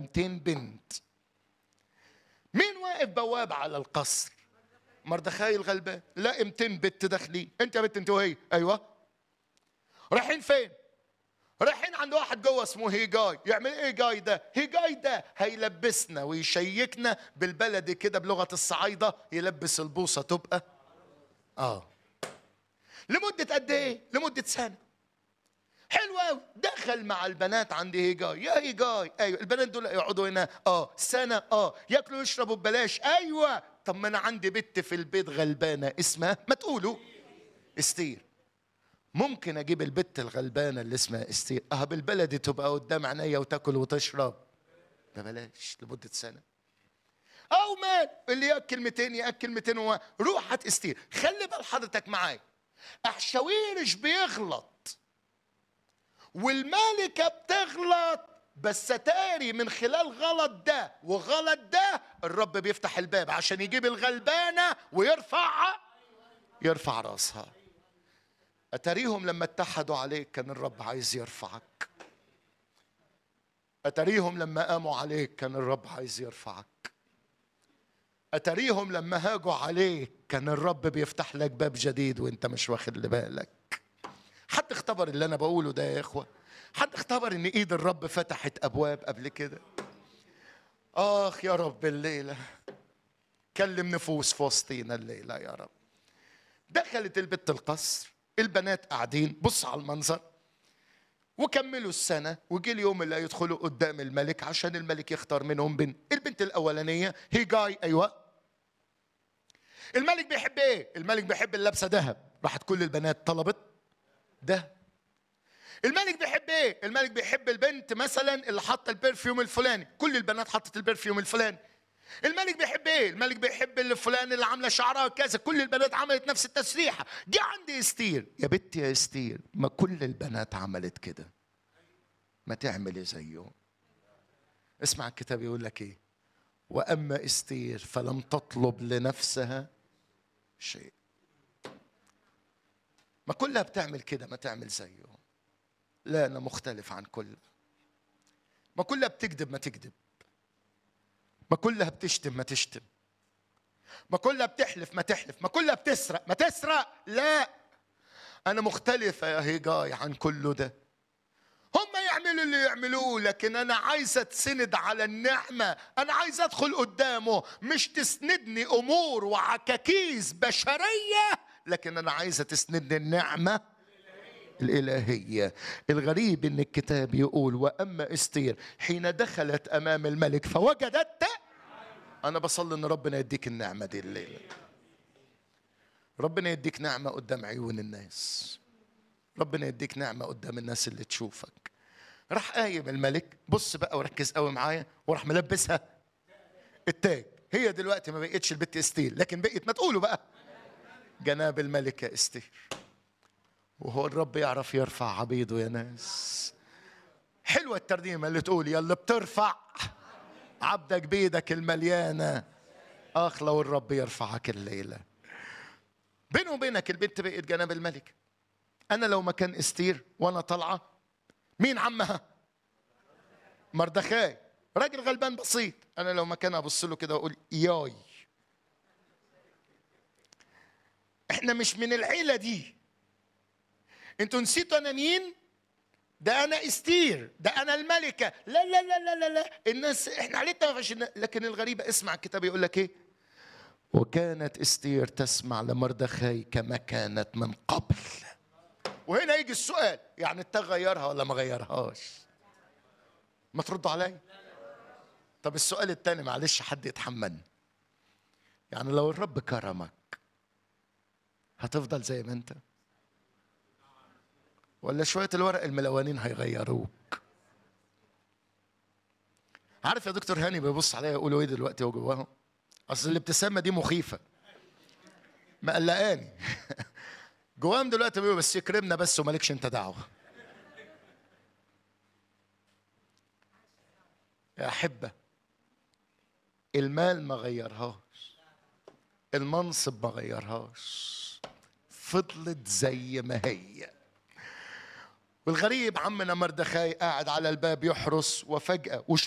200 بنت مين واقف بواب على القصر مردخاي الغلبان لا 200 بنت داخلين انت يا بنت انت وهي ايوه رايحين فين رايحين عند واحد جوه اسمه هيجاي يعمل ايه جاي ده هيجاي ده هيلبسنا ويشيكنا بالبلدي كده بلغه الصعايده يلبس البوصه تبقى اه لمده قد ايه لمده سنه حلو قوي دخل مع البنات عند هيجاي يا هيجاي ايوه البنات دول يقعدوا هنا اه سنه اه ياكلوا ويشربوا ببلاش ايوه طب ما انا عندي بنت في البيت غلبانه اسمها ما تقولوا استير ممكن اجيب البت الغلبانه اللي اسمها استير اه بالبلدي تبقى قدام عينيا وتاكل وتشرب ببلاش لمده سنه او مال اللي ياكل 200 ياكل 200 و... روح هات استير خلي بال حضرتك معايا احشاويرش بيغلط والملكه بتغلط بس تاري من خلال غلط ده وغلط ده الرب بيفتح الباب عشان يجيب الغلبانه ويرفع يرفع راسها أتريهم لما اتحدوا عليك كان الرب عايز يرفعك أتريهم لما قاموا عليك كان الرب عايز يرفعك أتريهم لما هاجوا عليك كان الرب بيفتح لك باب جديد وانت مش واخد بالك حد اختبر اللي انا بقوله ده يا اخوه حد اختبر ان ايد الرب فتحت ابواب قبل كده اخ يا رب الليله كلم نفوس في وسطينا الليله يا رب دخلت البت القصر البنات قاعدين بص على المنظر وكملوا السنة وجي اليوم اللي هيدخلوا قدام الملك عشان الملك يختار منهم بنت البنت الأولانية هي جاي أيوة الملك بيحب ايه الملك بيحب اللبسة ذهب راحت كل البنات طلبت ده الملك بيحب ايه الملك بيحب البنت مثلا اللي حاطه البرفيوم الفلاني كل البنات حطت البرفيوم الفلاني الملك بيحب ايه الملك بيحب الفلان اللي عامله شعرها كذا كل البنات عملت نفس التسريحه جه عندي استير يا بنتي يا استير ما كل البنات عملت كده ما تعملي زيه اسمع الكتاب يقول لك ايه واما استير فلم تطلب لنفسها شيء ما كلها بتعمل كده ما تعمل زيه لا انا مختلف عن كل ما كلها بتكذب ما تكذب ما كلها بتشتم ما تشتم ما كلها بتحلف ما تحلف ما كلها بتسرق ما تسرق لا انا مختلفه يا هيجاي عن كله ده هم يعملوا اللي يعملوه لكن انا عايز اتسند على النعمه انا عايز ادخل قدامه مش تسندني امور وعكاكيز بشريه لكن انا عايزه تسندني النعمه الإلهية الغريب أن الكتاب يقول وأما استير حين دخلت أمام الملك فوجدت أنا بصلي أن ربنا يديك النعمة دي الليلة ربنا يديك نعمة قدام عيون الناس ربنا يديك نعمة قدام الناس اللي تشوفك راح قايم الملك بص بقى وركز قوي معايا وراح ملبسها التاج هي دلوقتي ما بقتش البت استير لكن بقت ما تقولوا بقى جناب الملكة استير وهو الرب يعرف يرفع عبيده يا ناس حلوة الترنيمة اللي تقول يلا بترفع عبدك بيدك المليانة آخ لو الرب يرفعك الليلة بيني وبينك البنت بقت جناب الملك أنا لو مكان استير وأنا طالعة مين عمها؟ مردخاي راجل غلبان بسيط أنا لو مكان أبص له كده وأقول ياي احنا مش من العيلة دي انتوا نسيتوا انا مين ده انا استير ده انا الملكه لا لا لا لا لا, لا. الناس احنا عيلتنا ما فيش لكن الغريبه اسمع الكتاب يقول لك ايه وكانت استير تسمع لمردخاي كما كانت من قبل وهنا يجي السؤال يعني انت غيرها ولا ما غيرهاش ما تردوا عليا طب السؤال الثاني معلش حد يتحملني يعني لو الرب كرمك هتفضل زي ما انت ولا شوية الورق الملونين هيغيروك عارف يا دكتور هاني بيبص عليا يقولوا ايه دلوقتي هو جواهم اصل الابتسامة دي مخيفة مقلقاني جواهم دلوقتي بيقولوا بس يكرمنا بس ومالكش انت دعوة يا أحبة المال ما غيرهاش المنصب ما غيرهاش فضلت زي ما هي والغريب عمنا مردخاي قاعد على الباب يحرس وفجأة وش